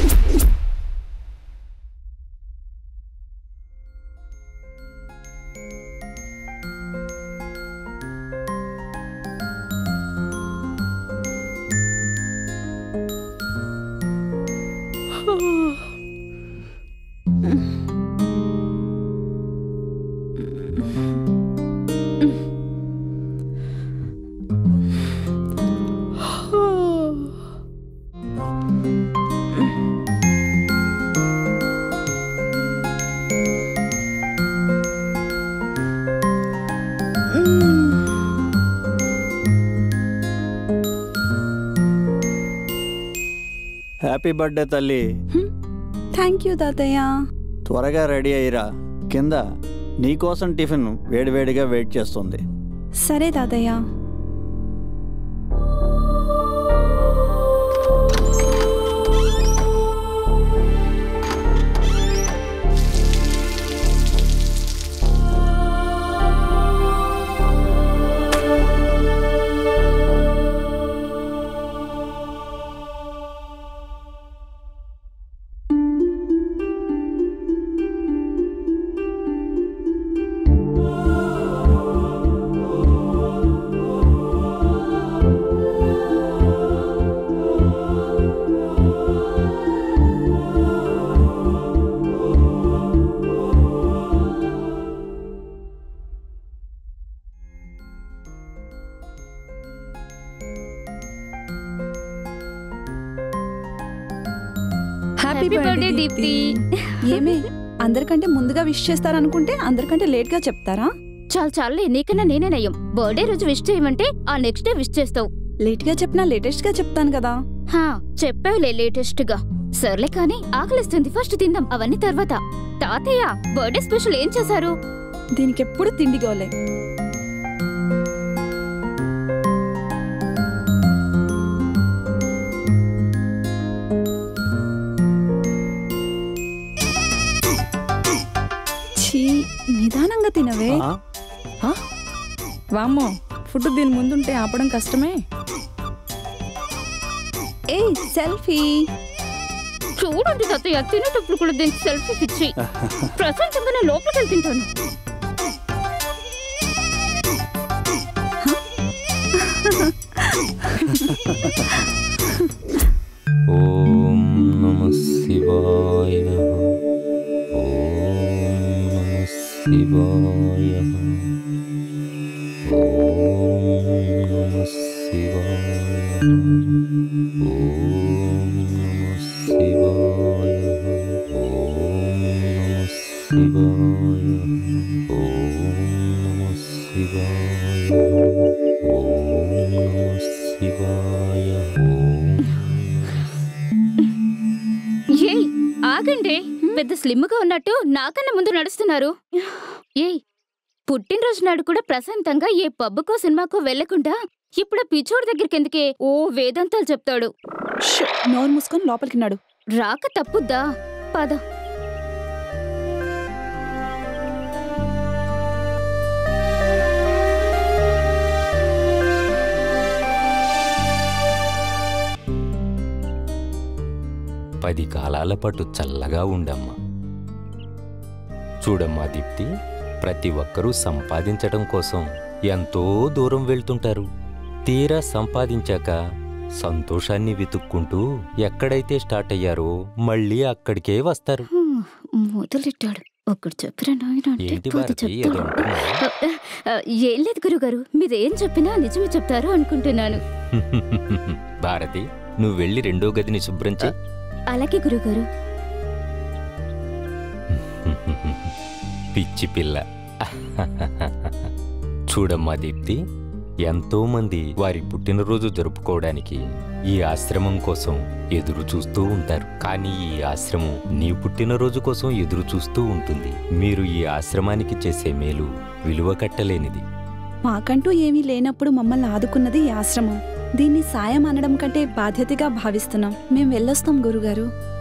Happy birthday తల్లి thank you తాతయ్య త్వరగా రెడీ అయ్యిరా కింద నీకోసం టిఫిన్ వేడివేడిగా వెయిట్ చేస్తుంది సరే తాతయ్య హ్యాపీ బర్త్డే దీప్తి ఏమే అందరికంటే ముందుగా విష్ చేస్తారనుకుంటే అందరికంటే లేట్ గా చెప్తారా చాలు చాలులే నీకన్నా నేనే నయ్యం బర్త్డే రోజు విష్ చేయమంటే ఆ నెక్స్ట్ డే విష్ చేస్తావు లేట్ గా చెప్పినా లేటెస్ట్ గా చెప్తాను కదా హా చెప్పావులే లేటెస్ట్ గా సర్లే కానీ ఆకలిస్తుంది ఫస్ట్ తిందాం అవన్నీ తర్వాత తాతయ్య బర్త్డే స్పెషల్ ఏం చేశారు దీనికి ఎప్పుడు తిండి గోలే ఛీ నిదానంగా తినవే ఆ? వామ్మో ఫుడ్ దీని ముందుంటే ఆపడం కష్టమే ఏ సెల్ఫీ చూడండి తాతయ్య తినేటప్పుడు కూడా దీనికి సెల్ఫీ పిచ్చి ప్రశాంతంగా నేను లోపలికి వెళ్ళి తింటాను ఓం నమ శివాయ ఓం నమ శివాయ ఓం నమ శివాయ ఓం నమ శివాయ ఓం నమ శివాయ ఓం నమ శివాయ ఓం నమ శివాయ ఓం ఏయ్ ఆగండి పెద్ద స్లిమ్ గా ఉన్నట్టు నాకన్నా ముందు నడుస్తున్నారు ఏయ్ పుట్టినరోజు నాడు కూడా ప్రశాంతంగా ఏ పబ్బుకో సినిమాకో వెళ్లకుండా ఇప్పుడు ఆ పిచ్చోడి దగ్గరికి ఎందుకే ఓ వేదాంతాలు చెప్తాడు ష్, నోరు మూసుకొని లోపలికి నడు రాక తప్పుద్దా పద పది కాలాల పాటు చల్లగా ఉండమ్మా చూడమ్మా దీప్తి ప్రతి ఒక్కరూ సంపాదించడం కోసం ఎంతో దూరం వెళ్తుంటారు తీరా సంపాదించాక సంతోషాన్ని వెతుక్కుంటూ ఎక్కడైతే స్టార్ట్ అయ్యారో మళ్ళీ అక్కడికే వస్తారు హ్మ్, మొదలెట్టాడు ఒకడు చెప్పిన నాయన అంటే ఏంటి పది భారతి చెప్తాడు. ఏదో అంటున్నావు? ఆ, ఏం లేదు గురుగారు మీరేం చెప్పినా నిజమే చెప్తారు అనుకుంటున్నాను భారతి నువ్వు వెళ్ళి రెండో గదిని శుభ్రం చే అలాగే గురుగారు పిచ్చి పిల్ల చూడమ్మా దీప్తి ఎంతో మంది వారి పుట్టినరోజు జరుపుకోవడానికి ఈ ఆశ్రమం కోసం ఎదురు చూస్తూ ఉంటారు కానీ ఈ ఆశ్రమం నీ పుట్టినరోజు కోసం ఎదురు చూస్తూ ఉంటుంది మీరు ఈ ఆశ్రమానికి చేసే మేలు విలువ కట్టలేనిది మాకంటూ ఏమీ లేనప్పుడు మమ్మల్ని ఆదుకున్నది ఈ ఆశ్రమం దీన్ని సాయం అనడం కంటే బాధ్యతగా భావిస్తున్నాం మేం వెళ్ళొస్తాం గురుగారు